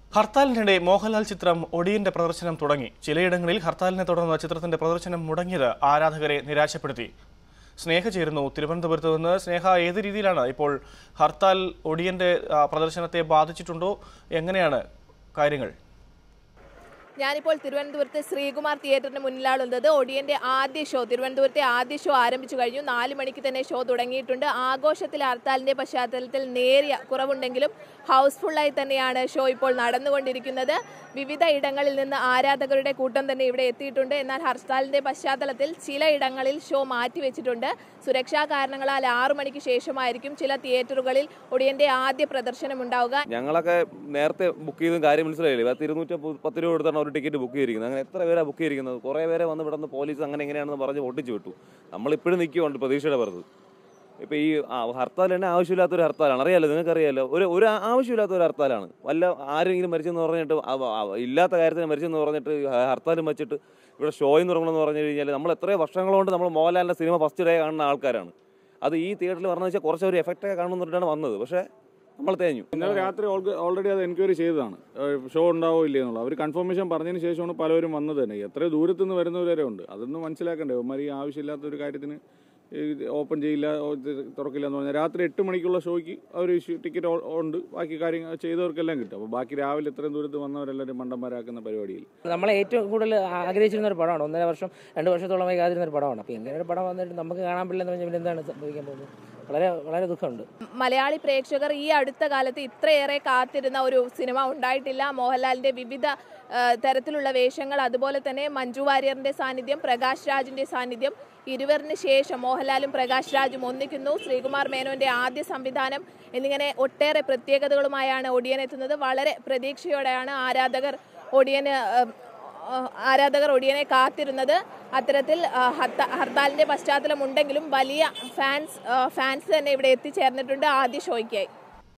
ഹർത്താലിനിടെ മോഹൻലാൽ ചിത്രം ഒടിയന്റെ പ്രദർശനം തുടങ്ങി ചിലയിടങ്ങളിൽ ഹർത്താലിനെ തുടർന്ന് ചിത്രത്തിന്റെ പ്രദർശനം മുടങ്ങിയത് ആരാധകരെ നിരാശപ്പെടുത്തി സ്നേഹ ചേരുന്നു തിരുവനന്തപുരത്ത് നിന്ന് സ്നേഹ ഏത് രീതിയിലാണ് ഇപ്പോൾ ഹർത്താൽ ഒടിയന്റെ ആ, പ്രദർശനത്തെ ബാധിച്ചിട്ടുണ്ടോ എങ്ങനെയാണ് കാര്യങ്ങൾ ഞാനിപ്പോൾ തിരുവനന്തപുരത്ത് ശ്രീകുമാർ തിയേറ്ററിന് മുന്നിലാണുള്ളത് ഒടിയന്റെ ആദ്യ ഷോ തിരുവനന്തപുരത്തെ ആദ്യ ഷോ ആരംഭിച്ചു കഴിഞ്ഞു നാല് മണിക്ക് തന്നെ ഷോ തുടങ്ങിയിട്ടുണ്ട് ആഘോഷത്തിൽ ഹർത്താലിന്റെ പശ്ചാത്തലത്തിൽ നേരിയ കുറവുണ്ടെങ്കിലും ഹൗസ്ഫുള്ളായി തന്നെയാണ് ഷോ ഇപ്പോൾ നടന്നുകൊണ്ടിരിക്കുന്നത് വിവിധ ഇടങ്ങളിൽ നിന്ന് ആരാധകരുടെ കൂട്ടം തന്നെ ഇവിടെ എത്തിയിട്ടുണ്ട് എന്നാൽ ഹർത്താലിന്റെ പശ്ചാത്തലത്തിൽ ചില ഇടങ്ങളിൽ ഷോ മാറ്റിവെച്ചിട്ടുണ്ട് സുരക്ഷാ കാരണങ്ങളാൽ ആറു മണിക്ക് ശേഷമായിരിക്കും ചില തിയേറ്ററുകളിൽ ഒടിയന്റെ ആദ്യ പ്രദർശനം ഉണ്ടാവുക ഞങ്ങളൊക്കെ നേരത്തെ ബുക്ക് ചെയ്ത കാര്യം മനസ്സിലായില്ലേ പത്ത് ഇരുന്നൂറ്റി പത്ത് രൂപ കൊടുത്താണ് ഒരു ടിക്കറ്റ് ബുക്ക് ചെയ്തിരിക്കുന്നത് അങ്ങനെ എത്ര പേരാണ് ബുക്ക് ചെയ്തിരിക്കുന്നത് കുറേ പേരെ വന്ന് ഇവിടെ നിന്ന് പോലീസ് അങ്ങനെ എങ്ങനെയാണെന്ന് പറഞ്ഞ് ഒട്ടിച്ചു വിട്ടു നമ്മളിപ്പോഴും നിൽക്കുന്നുണ്ട് പ്രതീക്ഷയുടെ പുറത്ത് ഇപ്പോൾ ഈ ആ ഹർത്താൽ തന്നെ ആവശ്യമില്ലാത്തൊരു ഹർത്താലാണ് അറിയാലോ നിങ്ങൾക്കറിയാലോ ഒരു ഒരു ആവശ്യമില്ലാത്ത ഒരു ഹർത്താലാണ് വല്ല ആരെങ്കിലും മരിച്ചെന്ന് പറഞ്ഞിട്ട് അവ- അവ- ഇല്ലാത്ത കാര്യത്തിന് മരിച്ചെന്ന് പറഞ്ഞിട്ട് ഹർത്താലും വെച്ചിട്ട് ഇവിടെ ഷോയും തുടങ്ങണമെന്ന് പറഞ്ഞു കഴിഞ്ഞാൽ നമ്മൾ എത്രയോ വർഷങ്ങൾ കൊണ്ട് നമ്മൾ മോഹൻലാലിൻ്റെ സിനിമ ഫസ്റ്റ് ഡേ കാണുന്ന ആൾക്കാരാണ് അത് ഈ തിയേറ്ററിൽ പറഞ്ഞു വെച്ചാൽ കുറച്ച് ഒരു എഫക്റ്റൊക്കെ കാണുന്നിട്ടാണ് വന്നത് പക്ഷേ നമ്മൾ തേഞ്ഞു ഇന്നലെ രാത്രി ഓൾറെഡി അത് എൻക്വയറി ചെയ്തതാണ് ഷോ ഉണ്ടാവോ ഇല്ലേ എന്നുള്ളത് അവർ കൺഫർമേഷൻ പറഞ്ഞതിന് ശേഷമാണ് പലവരും വന്നത് തന്നെ എത്ര ദൂരത്തു നിന്ന് വരുന്നവരെ ഉണ്ട് അതൊന്നും മനസ്സിലാക്കണ്ടേ അവന്മാർ ഈ ആവശ്യമില്ലാത്ത ഒരു കാര്യത്തിന് ഓപ്പൺ ചെയ്യില്ല ഓ, ഇത് തുറക്കില്ല എന്ന് പറഞ്ഞാൽ രാത്രി എട്ട് മണിക്കുള്ള ഷോയ്ക്ക് അവർ ടിക്കറ്റ് ഉണ്ട് ബാക്കി കാര്യങ്ങൾ ചെയ്തവർക്കെല്ലാം കിട്ടും അപ്പോൾ ബാക്കി രാവിലെ ഇത്രയും ദൂരത്ത് വന്നവരെല്ലാവരും മണ്ടന്മാരാക്കുന്ന പരിപാടിയിൽ നമ്മളെ ഏറ്റവും കൂടുതൽ ആഗ്രഹിച്ചിരുന്ന ഒരു പടമാണ് ഒന്നര വർഷം രണ്ട് വർഷത്തോളമായി കാത്തിരുന്ന ഒരു പടമാണ് അപ്പോൾ ഇങ്ങനെ ഒരു പടം വന്നിട്ട് നമുക്ക് കാണാൻ പറ്റില്ല എന്ന് പറഞ്ഞാൽ പിന്നെ എന്താണ് സംഭവിക്കാൻ പോകുന്നത് വളരെ വളരെ ദുഃഖമുണ്ട് മലയാളി പ്രേക്ഷകർ ഈ അടുത്ത കാലത്ത് ഇത്രയേറെ കാത്തിരുന്ന ഒരു സിനിമ ഉണ്ടായിട്ടില്ല മോഹൻലാലിന്റെ വിവിധ ആ, തരത്തിലുള്ള വേഷങ്ങൾ അതുപോലെ തന്നെ മഞ്ജു വാര്യറിന്റെ സാന്നിധ്യം പ്രകാശ് രാജിന്റെ സാന്നിധ്യം ഇരുവരിന് ശേഷം മോഹൻലാലും പ്രകാശ് രാജും ഒന്നിക്കുന്നു ശ്രീകുമാർ മേനോന്റെ ആദ്യ സംവിധാനം എന്നിങ്ങനെ ഒട്ടേറെ പ്രത്യേകതകളുമായാണ് ഒടിയൻ എത്തുന്നത് വളരെ പ്രതീക്ഷയോടെയാണ് ആരാധകർ ഒടിയന് ആ, ആ, ആരാധകർ ഒടിയനെ കാത്തിരുന്നത് അത്തരത്തിൽ ആ, ഹർത്ത- ഹർത്താലിന്റെ പശ്ചാത്തലം ഉണ്ടെങ്കിലും വലിയ ഫാൻസ് ആ, ഫാൻസ് തന്നെ ഇവിടെ എത്തിച്ചേർന്നിട്ടുണ്ട് ആദ്യ ഷോയ്ക്കായി